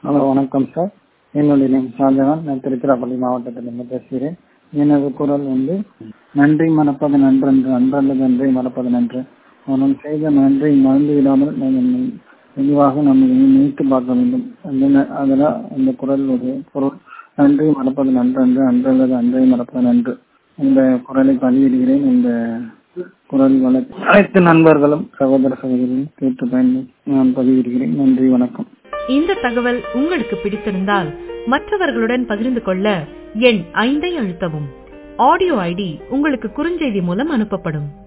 hello வணக்கம் sir என்னுடைய name Shahjahan நான் திருச்சிராப்பள்ளி மாவட்டத்திலிருந்து பேசுகிறேன் எனது குரல் வந்து நன்றி மறப்பது நன்றன்று அன்றல்லது நன்றி மறப்பது நன்று அவன் செய்த நன்றி மறந்து விடாமல் நாம் தெளிவாக நம்ம நினைத்து பார்க்க வேண்டும் அந்த- அதனால் அந்த குரல் ஒரு பொருள் நன்றி மறப்பது நன்றன்று அன்றல்லது அன்றை மறப்பது நன்று இந்த குரலை பதிவிடுகிறேன் இந்த குரல் வழக்கு அனைத்து நண்பர்களும் சகோதர சகோதரிகளும் கேட்டு பயன் நான் பதிவிடுகிறேன் நன்றி வணக்கம் இந்த தகவல் உங்களுக்கு பிடித்திருந்தால் மற்றவர்களுடன் பகிர்ந்து கொள்ள எண் ஐந்தை அழுத்தவும் ஆடியோ ஐடி உங்களுக்கு குறுஞ்செய்தி மூலம் அனுப்பப்படும்